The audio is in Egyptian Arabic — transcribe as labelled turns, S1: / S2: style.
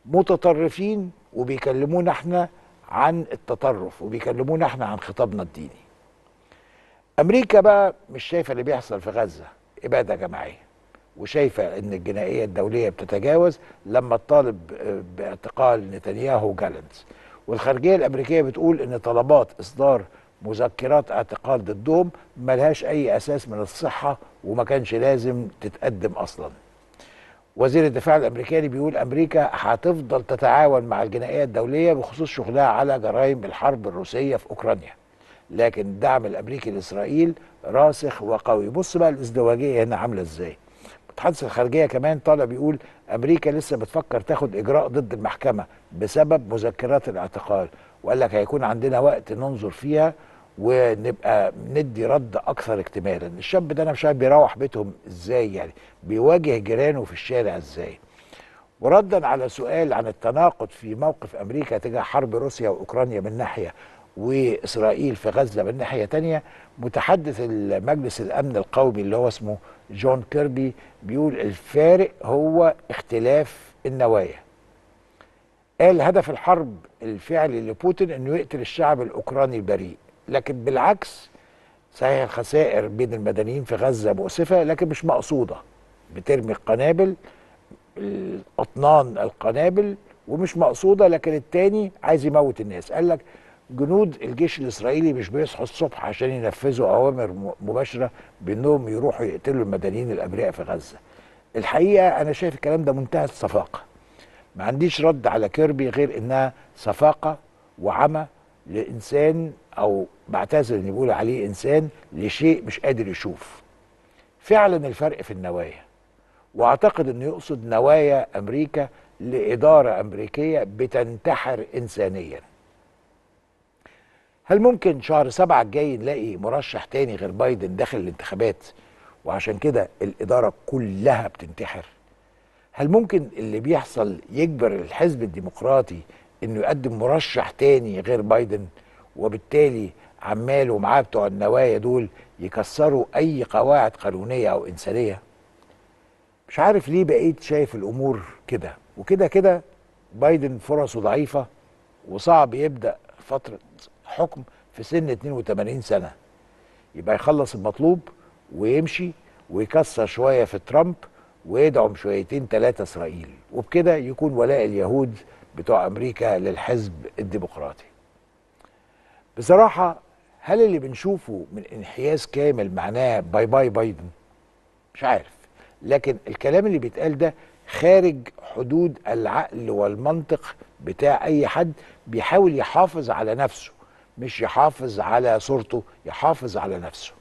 S1: متطرفين وبيكلمونا احنا عن التطرف وبيكلمونا احنا عن خطابنا الديني امريكا بقى مش شايفه اللي بيحصل في غزه اباده جماعيه وشايفه ان الجنائيه الدوليه بتتجاوز لما تطالب باعتقال نتنياهو جالنتس والخارجيه الامريكيه بتقول ان طلبات اصدار مذكرات اعتقال ضدهم ملهاش اي اساس من الصحه وما كانش لازم تتقدم اصلا وزير الدفاع الامريكاني بيقول امريكا هتفضل تتعاون مع الجنائيه الدوليه بخصوص شغلها على جرائم الحرب الروسيه في اوكرانيا لكن الدعم الامريكي لاسرائيل راسخ وقوي بص بقى الازدواجيه هنا عامله ازاي متحدث الخارجيه كمان طالع بيقول امريكا لسه بتفكر تاخد اجراء ضد المحكمه بسبب مذكرات الاعتقال وقال لك هيكون عندنا وقت ننظر فيها ونبقى ندي رد اكثر اكتمالا الشاب ده انا مش عارف بيروح بيتهم ازاي يعني بيواجه جيرانه في الشارع ازاي وردا على سؤال عن التناقض في موقف امريكا تجاه حرب روسيا واوكرانيا من ناحيه واسرائيل في غزه من ناحيه تانية متحدث المجلس الامن القومي اللي هو اسمه جون كيربي بيقول الفارق هو اختلاف النوايا قال هدف الحرب الفعلي لبوتين انه يقتل الشعب الاوكراني البريء لكن بالعكس صحيح الخسائر بين المدنيين في غزه مؤسفه لكن مش مقصوده بترمي القنابل اطنان القنابل ومش مقصوده لكن التاني عايز يموت الناس قال لك جنود الجيش الاسرائيلي مش بيصحوا الصبح عشان ينفذوا اوامر مباشره بانهم يروحوا يقتلوا المدنيين الابرياء في غزه. الحقيقه انا شايف الكلام ده منتهى الصفاقه. ما عنديش رد على كيربي غير انها صفاقه وعمى لانسان او بعتذر اني بقول عليه انسان لشيء مش قادر يشوف. فعلا الفرق في النوايا. واعتقد انه يقصد نوايا امريكا لاداره امريكيه بتنتحر انسانيا. هل ممكن شهر سبعة الجاي نلاقي مرشح تاني غير بايدن داخل الانتخابات وعشان كده الإدارة كلها بتنتحر هل ممكن اللي بيحصل يجبر الحزب الديمقراطي انه يقدم مرشح تاني غير بايدن وبالتالي عمال ومعاه بتوع النوايا دول يكسروا اي قواعد قانونية او انسانية مش عارف ليه بقيت شايف الامور كده وكده كده بايدن فرصه ضعيفة وصعب يبدأ فترة حكم في سن 82 سنه يبقى يخلص المطلوب ويمشي ويكسر شويه في ترامب ويدعم شويتين ثلاثه اسرائيل وبكده يكون ولاء اليهود بتوع امريكا للحزب الديمقراطي. بصراحه هل اللي بنشوفه من انحياز كامل معناه باي باي بايدن؟ مش عارف لكن الكلام اللي بيتقال ده خارج حدود العقل والمنطق بتاع اي حد بيحاول يحافظ على نفسه مش يحافظ على صورته يحافظ على نفسه